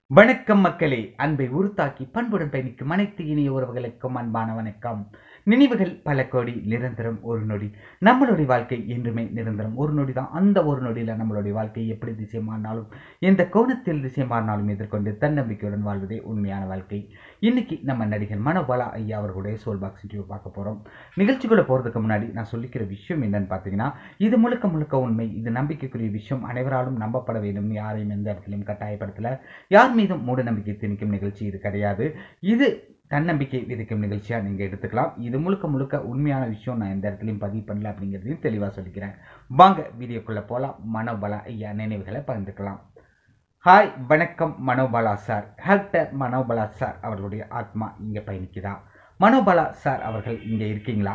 வணக்கம் மக்களே அன்பை உருத்தாக்கி பண்புடன் பயணிக்கும் அனைத்து இனிய உறவுகளுக்கும் அன்பான வணக்கம் நினைவுகள் பல கோடி நிரந்தரம் ஒரு நொடி நம்மளுடைய வாழ்க்கை என்றுமே நிரந்தரம் ஒரு நொடி தான் அந்த ஒரு நொடியில் நம்மளுடைய வாழ்க்கை எப்படி திசை மாறினாலும் எந்த கோணத்தில் திசை மாறினாலும் எதிர்கொண்டு தன்னம்பிக்கையுடன் வாழ்வதே உண்மையான வாழ்க்கை இன்னைக்கு நம்ம நடிகர் மனோபாலா ஐயா அவர்களுடைய சோல் பாக்ஸ் இன்டர்வியூ பார்க்க போகிறோம் நிகழ்ச்சிக்குள்ளே போகிறதுக்கு முன்னாடி நான் சொல்லிக்கிற விஷயம் என்னன்னு பார்த்தீங்கன்னா இது முழுக்க முழுக்க உண்மை இது நம்பிக்கைக்குரிய விஷயம் அனைவராலும் நம்பப்பட வேண்டும் யாரையும் எந்த இடத்துலையும் கட்டாயப்படுத்தல யார் மீதும் மூட நம்பிக்கை திணிக்கும் நிகழ்ச்சி இது கிடையாது இது தன்னம்பிக்கை விதிக்கும் நிகழ்ச்சியாக நீங்கள் எடுத்துக்கலாம் இது முழுக்க முழுக்க உண்மையான விஷயம் நான் எந்த இடத்துலையும் பதிவு பண்ணல அப்படிங்கிறதையும் தெளிவாக சொல்லிக்கிறேன் வாங்க வீடியோக்குள்ளே போகலாம் மனோபலா ஐயா நினைவுகளை பகிர்ந்துக்கலாம் ஹாய் வணக்கம் மனோபாலா சார் ஹெல்டர் மனோபாலா சார் அவர்களுடைய ஆத்மா இங்கே பயணிக்குதா மனோபாலா சார் அவர்கள் இங்கே இருக்கீங்களா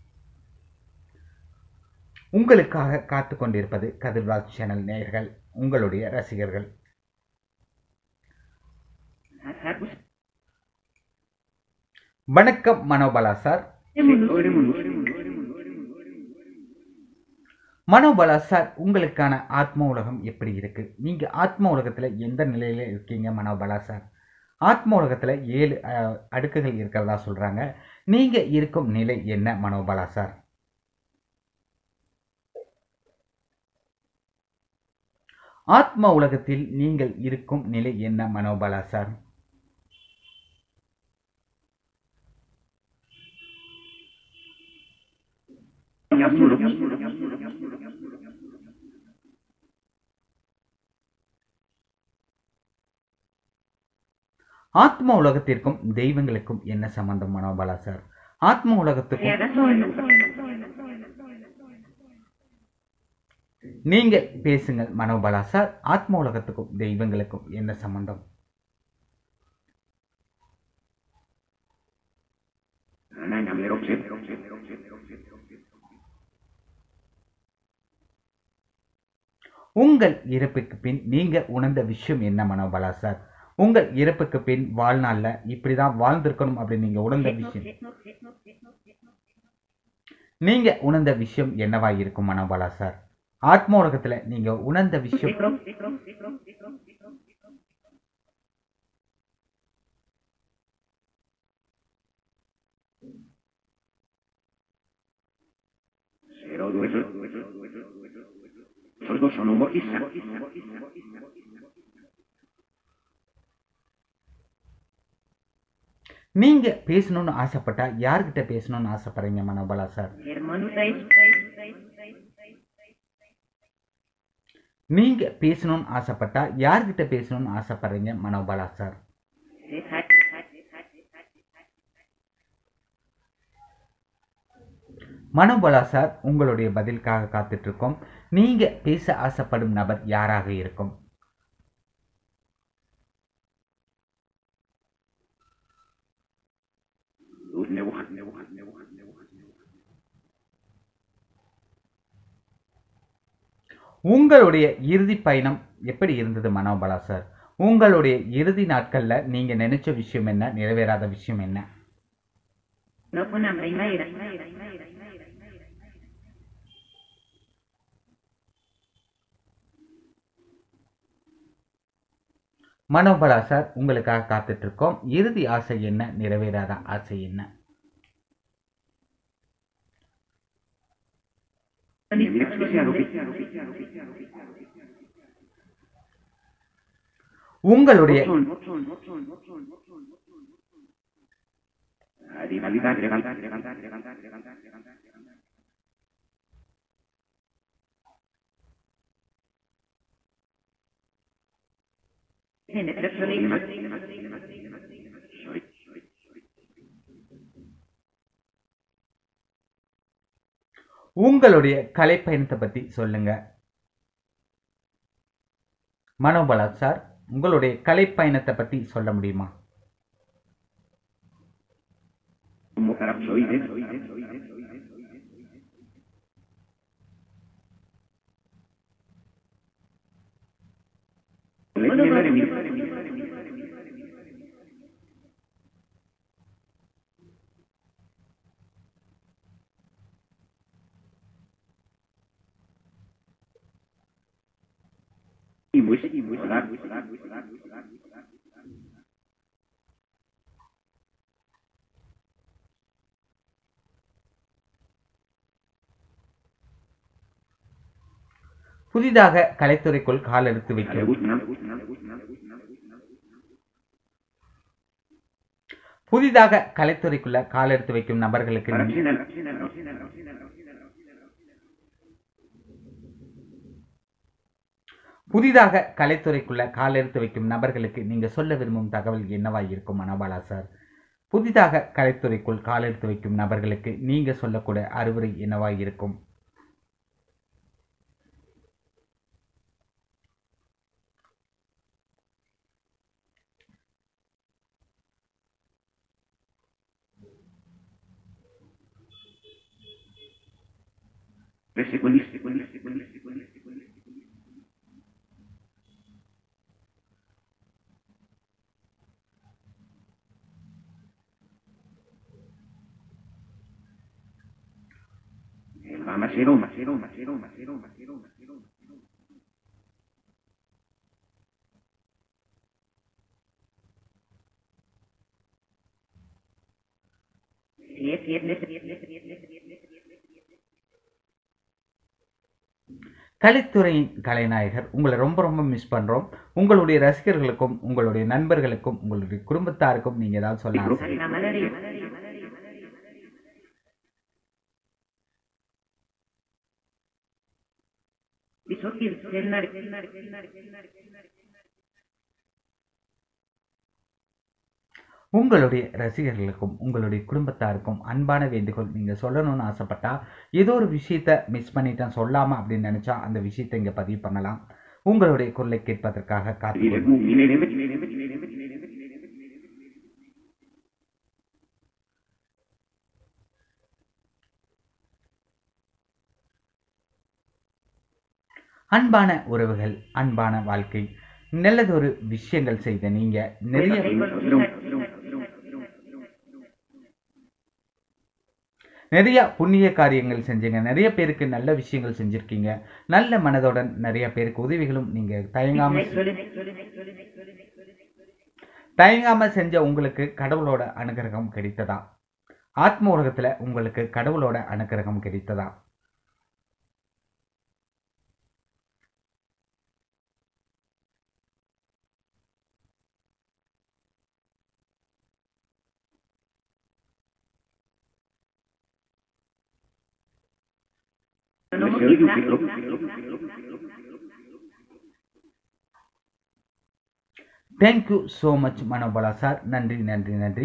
உங்களுக்காக காத்து கொண்டிருப்பது கதிர்வாஜ் சேனல் நேயர்கள் உங்களுடைய ரசிகர்கள் வணக்கம் மனோபாலா சார் மனோபாலா சார் உங்களுக்கான ஆத்ம உலகம் எப்படி இருக்கு நீங்க ஆத்ம உலகத்துல எந்த நிலையில இருக்கீங்க மனோபாலா சார் ஆத்ம உலகத்துல ஏழு அஹ், அடுக்குகள் இருக்கிறதா சொல்றாங்க நீங்க இருக்கும் நிலை என்ன மனோபாலா சார் ஆத்ம உலகத்தில் நீங்கள் இருக்கும் நிலை என்ன மனோபாலா சார் ஆத்ம உலகத்திற்கும் தெய்வங்களுக்கும் என்ன சம்பந்தம் மனோபாலா சார் ஆத்ம உலகத்துக்கும் நீங்க பேசுங்கள் மனோபாலா சார் ஆத்ம உலகத்துக்கும் தெய்வங்களுக்கும் என்ன சம்பந்தம் உங்கள் இறப்புக்கு பின் நீங்க உணர்ந்த விஷயம் என்ன மனோபாலா சார் உங்கள் இறப்புக்கு பின் வாழ்நாள்ல இப்படிதான் வாழ்ந்திருக்கணும் அப்படின்னு நீங்க உணர்ந்த விஷயம் நீங்க உணர்ந்த விஷயம் என்னவா இருக்கும் மனோபாலா சார் ஆத்ம உலகத்துல நீங்க உணர்ந்த விஷயம் Sordo sono chissà. நீங்க பேசணும்னு ஆசைப்பட்டா யார்கிட்ட பேசணும்னு ஆசைப்படுறீங்க மனோபாலா சார் நீங்க பேசணும்னு ஆசைப்பட்டா யார்கிட்ட பேசணும்னு ஆசைப்படுறீங்க மனோபாலா சார் மனோபாலா சார் உங்களுடைய பதிலுக்காக காத்துட்டு இருக்கோம் நீங்க பேச ஆசைப்படும் நபர் யாராக இருக்கும் உங்களுடைய இறுதி பயணம் எப்படி இருந்தது மனோபாலா சார் உங்களுடைய இறுதி நாட்கள்ல நீங்க நினைச்ச விஷயம் என்ன நிறைவேறாத விஷயம் என்ன No con hambre y maíz. Manobala sir உங்களுக்காக காத்துட்டு இருக்கோம் இறுதி ஆசை என்ன நிறைவேறாத ஆசை என்ன உங்களுடைய உங்களுடைய கலை பயணத்தை பத்தி சொல்லுங்க மனோபாலா சார் உங்களுடைய கலை பயணத்தை பத்தி சொல்ல முடியுமா Y muy, y muy, solar, muy, solar, muy, solar, muy, solar, muy, solar. புதிதாக கலைத்துறைக்குள் காலெடுத்து Le வைக்கும் gusta, le gusta, le gusta, le gusta, le gusta, le gusta. புதிதாக கலைத்துறைக்குள்ள காலெடுத்து வைக்கும் நபர்களுக்கு Para நீ- cocinar, cocinar, cocinar, cocinar, cocinar, cocinar, cocinar. புதிதாக கலைத்துறைக்குள்ள காலெடுத்து வைக்கும் நபர்களுக்கு நீங்க சொல்ல விரும்பும் தகவல் என்னவாய் இருக்கும் மனோபாலா சார் புதிதாக கலைத்துறைக்குள் காலெடுத்து வைக்கும் நபர்களுக்கு நீங்க சொல்லக்கூடிய அறிவுரை என்னவாய் இருக்கும் Tres segundos, segundos, segundos, segundos, segundos, segundos. Va macero, macero, macero, macero, macero, macero, macero. Siete, siete, siete, siete, siete, siete, siete, siete. கலைத்துறையின் கலைநாயகர் உங்களை ரொம்ப ரொம்ப மிஸ் பண்றோம் உங்களுடைய ரசிகர்களுக்கும் உங்களுடைய நண்பர்களுக்கும் உங்களுடைய குடும்பத்தாருக்கும் நீங்க ஏதாவது சொல்ல ஆசை Mala, malaria, malaria, malaria, malaria, malaria, malaria. Bisogni tornare, tornare, tornare, tornare, tornare, tornare. உங்களுடைய ரசிகர்களுக்கும் உங்களுடைய குடும்பத்தாருக்கும் அன்பான வேண்டுகோள் நீங்க சொல்லணும்னு ஆசைப்பட்டா ஏதோ ஒரு விஷயத்த மிஸ் பண்ணிட்டேன் சொல்லாம அப்படின்னு நினைச்சா அந்த விஷயத்தை இங்க பதிவு பண்ணலாம் உங்களுடைய குரலை கேட்பதற்காக Il est காத்து bon, il est il est il est il est il est il est il est il est il est அன்பான உறவுகள் அன்பான வாழ்க்கை நல்லதொரு விஷயங்கள் செய்த நீங்க நிறைய நிறைய புண்ணிய காரியங்கள் செஞ்சீங்க நிறைய பேருக்கு நல்ல விஷயங்கள் செஞ்சிருக்கீங்க நல்ல மனதுடன் நிறைய பேருக்கு உதவிகளும் நீங்க தயங்காம தயங்காம செஞ்ச உங்களுக்கு கடவுளோட அனுகிரகம் கிடைத்ததா ஆத்ம உலகத்துல உங்களுக்கு கடவுளோட அனுகிரகம் கிடைத்ததா thank you so much Manobala sir நன்றி நன்றி நன்றி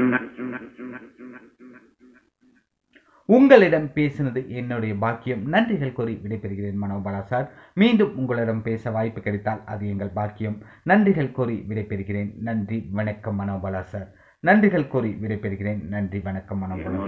உங்களிடம் பேசினது என்னுடைய பாக்கியம் நன்றிகள் கூறி விடைபெறுகிறேன் மனோபாலா சார் மீண்டும் உங்களிடம் பேச வாய்ப்பு கிடைத்தால் அது எங்கள் பாக்கியம் நன்றிகள் கூறி விடைபெறுகிறேன் நன்றி வணக்கம் மனோபாலா சார் நன்றிகள் கூறி விடைபெறுகிறேன் நன்றி வணக்கம் Manobala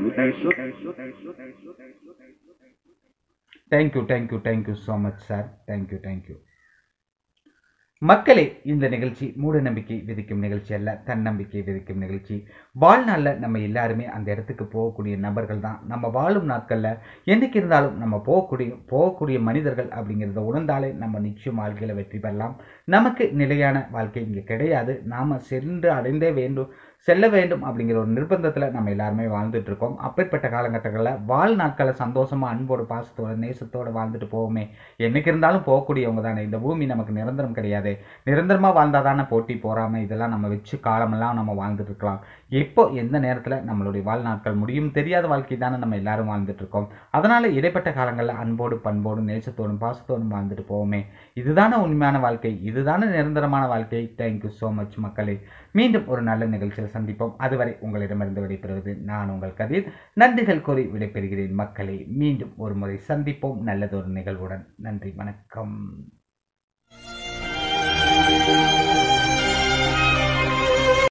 thank you thank you thank you so much sir thank you thank you மக்களே இந்த நிகழ்ச்சி மூட நம்பிக்கை விதிக்கும் நிகழ்ச்சி அல்ல தன்னம்பிக்கை விதிக்கும் நிகழ்ச்சி வாழ்நாளில் நம்ம எல்லாருமே அந்த இடத்துக்கு போகக்கூடிய நபர்கள் தான் நம்ம வாழும் நாட்களில் என்னைக்கு இருந்தாலும் நம்ம போகக்கூடிய போகக்கூடிய மனிதர்கள் அப்படிங்கிறத உணர்ந்தாலே நம்ம நிச்சயம் வாழ்க்கையில் வெற்றி பெறலாம் நமக்கு நிலையான வாழ்க்கை இங்கே கிடையாது நாம் சென்று அடைந்தே வேண்டும் செல்ல வேண்டும் அப்படிங்கிற ஒரு நிர்பந்தத்தில் நம்ம எல்லாருமே வாழ்ந்துட்டு இருக்கோம் அப்பேற்பட்ட காலகட்டங்களில் வாழ் நாட்களை சந்தோஷமாக அன்போடு பாசத்தோட நேசத்தோடு வாழ்ந்துட்டு போவோமே என்னைக்கு இருந்தாலும் போகக்கூடியவங்க தானே இந்த பூமி நமக்கு நிரந்தரம் கிடையாது நிரந்தரமாக வாழ்ந்தால் தானே போட்டி போறாம இதெல்லாம் நம்ம வச்சு காலமெல்லாம் நம்ம வாழ்ந்துட்டு இருக்கலாம் எப்போ எந்த நேரத்தில் நம்மளுடைய வாழ்நாட்கள் முடியும் தெரியாத வாழ்க்கை தானே நம்ம எல்லாரும் வாழ்ந்துட்டு இருக்கோம் அதனால இடைப்பட்ட காலங்களில் அன்போடு பண்போடும் நேசத்தோடும் பாசத்தோடும் வாழ்ந்துட்டு போவோமே இதுதானே உண்மையான வாழ்க்கை இதுதானே நிரந்தரமான வாழ்க்கை தேங்க்யூ ஸோ மச் மக்களே மீண்டும் ஒரு நல்ல நிகழ்ச்சியில் சந்திப்போம் அதுவரை உங்களிடமிருந்து விடைபெறுவது நான் உங்கள் கதிர் நன்றிகள் கூறி விடைபெறுகிறேன் மக்களே மீண்டும் ஒரு முறை சந்திப்போம் நல்லதொரு நிகழ்வுடன் நன்றி வணக்கம்